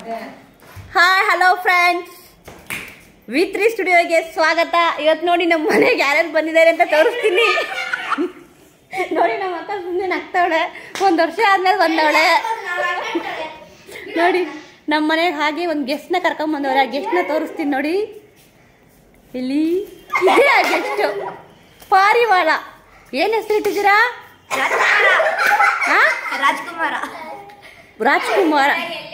Hi hello friends V three ಸ್ಟುಡಿಯೋಗೆ ಸ್ವಾಗತ ಇವತ್ತು ನೋಡಿ ನಮ್ಮ ಮನೆಗೆ ಯಾರ್ಯಾರು ಬಂದಿದ್ದಾರೆ ಅಂತ ತೋರಿಸ್ತೀನಿ ನೋಡಿ ನಮ್ಮ ಅಕ್ಕ ಸುಮ್ಮನೆ ನಗ್ತಾವಳೆ ಒಂದು ವರ್ಷ ಆದ್ಮೇಲೆ ಬಂದವಳೆ ನೋಡಿ ನಮ್ಮ ಮನೆಗೆ ಹಾಗೆ ಒಂದು ಗೆಸ್ಟ್ನ ಕರ್ಕೊಂಡ್ ಬಂದವ್ರೆ ಆ ಗೆಸ್ಟ್ನ ತೋರಿಸ್ತೀನಿ ನೋಡಿ ಇಲ್ಲಿ ಇದೇ ಆ ಗೆಸ್ಟ್ ಪಾರಿವಾಳ ಏನು ಹೆಸರು ಇಟ್ಟಿದ್ದೀರಾ ಹಾ ರಾಜ್ಕುಮಾರ ರಾಜ್ಕುಮಾರ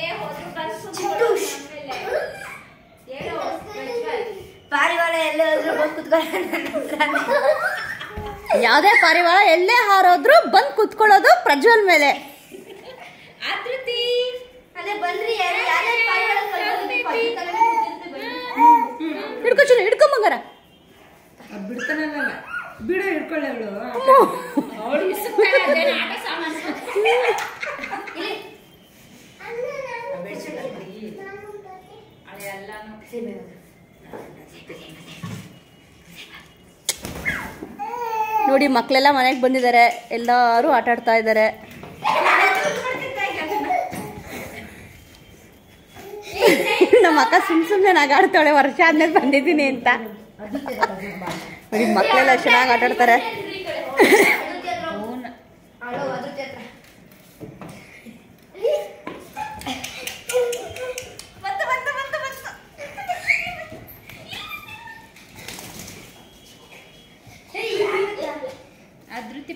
ಪಾರಿವಾಳ ಎಲ್ಲ ಹೋದ್ರು ಬಂದು ಕುತ್ಕೊಳ್ಳೋಣ ಯಾವುದೇ ಪಾರಿವಾಳ ಎಲ್ಲೇ ಹಾರೋದ್ರು ಬಂದು ಕುತ್ಕೊಳ್ಳೋದು ಪ್ರಜ್ವಲ್ ಮೇಲೆ ಆಕೃತಿ ಅದೇ ಬನ್ರಿ ಯಾರು ಯಾರ್ಯಾರು ಪಾರಿವಾಳ ಕಳ್ದೋಗಿದ್ರು ಪಕ್ಕದ ತಲೆಗೆ ಕೂತಿರುತ್ತೆ ಬನ್ನಿ. ಹಿಡ್ಕೊ ಚುನು ಹಿಡ್ಕೊ ಮಗರ ಬಿಡ್ತಾನಲ್ಲ ಬಿಡು ಹಿಡ್ಕೊಳ್ಳಿ ಅವಳು ನೋಡಿ ಮಕ್ಕಳೆಲ್ಲ ಮನೆಗೆ ಬಂದಿದ್ದಾರೆ ಎಲ್ಲರೂ ಆಟ ಆಡ್ತಾ ಇದ್ದಾರೆ ನಮ್ಮ ಅಕ್ಕ ಸುಮ್ ಸುಮ್ಮನೆ ನಗಾಡ್ತಾಳೆ ವರ್ಷ ಆದ್ಮೇಲೆ ಬಂದಿದ್ದೀನಿ ಅಂತ ನೋಡಿ ಮಕ್ಕಳೆಲ್ಲ ಚೆನ್ನಾಗಿ ಆಟ ಆಡ್ತಾರೆ ಅಳು ಅದ್ರ ಹತ್ರ